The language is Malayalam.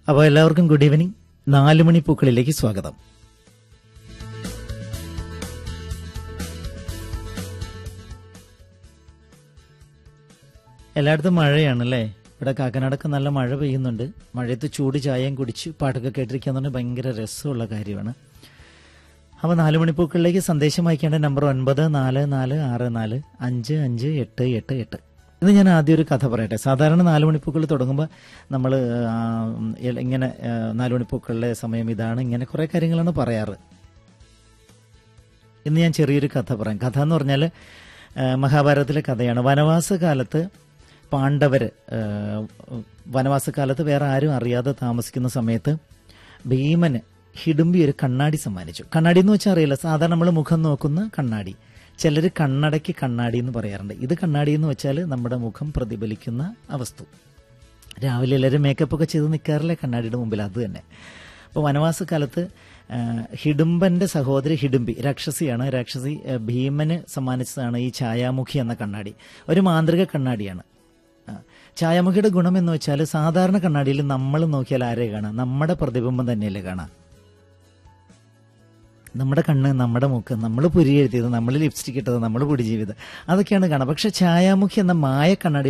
അപ്പോൾ എല്ലാവർക്കും ഗുഡ് ഈവനിങ് നാല് മണി പൂക്കളിലേക്ക് സ്വാഗതം എല്ലായിടത്തും മഴയാണല്ലേ ഇവിടെ കാക്കനാടൊക്കെ നല്ല മഴ പെയ്യുന്നുണ്ട് മഴയത്ത് ചൂട് ചായയും കുടിച്ച് പാട്ടൊക്കെ കേട്ടിരിക്കുക എന്ന് പറഞ്ഞാൽ ഭയങ്കര രസമുള്ള കാര്യമാണ് അപ്പോൾ നാല് മണിപ്പൂക്കളിലേക്ക് സന്ദേശം അയക്കേണ്ട നമ്പർ ഒൻപത് നാല് നാല് ആറ് നാല് അഞ്ച് അഞ്ച് എട്ട് എട്ട് എട്ട് ഇത് ഞാൻ ആദ്യം ഒരു കഥ പറയട്ടെ സാധാരണ നാല് മണിപ്പൂക്കൾ തുടങ്ങുമ്പോൾ നമ്മൾ ഇങ്ങനെ ആ, നാല് മണിപ്പൂക്കളുടെ സമയം ഇതാണ് ഇങ്ങനെ കുറേ കാര്യങ്ങളാണ് പറയാറ് ഇന്ന് ഞാൻ ചെറിയൊരു കഥ പറയാം കഥ എന്ന് പറഞ്ഞാൽ മഹാഭാരതത്തിലെ കഥയാണ് വനവാസ കാലത്ത് പാണ്ഡവർ വനവാസ കാലത്ത് വേറെ ആരും അറിയാതെ താമസിക്കുന്ന സമയത്ത് ഭീമന് ഹിഡുമ്പി ഒരു കണ്ണാടി സമ്മാനിച്ചു കണ്ണാടി എന്ന് വെച്ചാൽ അറിയില്ല സാധാരണ നമ്മൾ മുഖം നോക്കുന്ന കണ്ണാടി ചിലർ കണ്ണടയ്ക്ക് കണ്ണാടി എന്ന് പറയാറുണ്ട് ഇത് കണ്ണാടി എന്ന് വെച്ചാൽ നമ്മുടെ മുഖം പ്രതിഫലിക്കുന്ന അവസ്ഥ രാവിലെ എല്ലാവരും മേക്കപ്പ് ഒക്കെ ചെയ്ത് നിൽക്കാറില്ലേ കണ്ണാടിയുടെ മുമ്പിൽ അത് തന്നെ അപ്പോൾ വനവാസ കാലത്ത് ആ, ഹിഡുംബന്റെ സഹോദരി ഹിഡുംബി രാക്ഷസിയാണ് രാക്ഷസി ആ, ഭീമന് സമ്മാനിച്ചതാണ് ഈ ഛായാമുഖി എന്ന കണ്ണാടി ഒരു മാന്ത്രിക കണ്ണാടിയാണ് ആ, ഛായാമുഖിയുടെ ഗുണം എന്ന് വെച്ചാൽ സാധാരണ കണ്ണാടിയിൽ നമ്മൾ നോക്കിയാൽ ആരെ കാണാം നമ്മുടെ പ്രതിബിംബം തന്നെയല്ലേ കാണാം നമ്മുടെ കണ്ണ് നമ്മുടെ മൂക്ക് നമ്മൾ പുരി എഴുതിയത് നമ്മൾ ലിപ്സ്റ്റിക് ഇട്ടത് നമ്മൾ പൊടി ജീവിതം അതൊക്കെയാണ് കാണാം പക്ഷെ ഛായാമുഖി എന്ന മായ കണ്ണാടി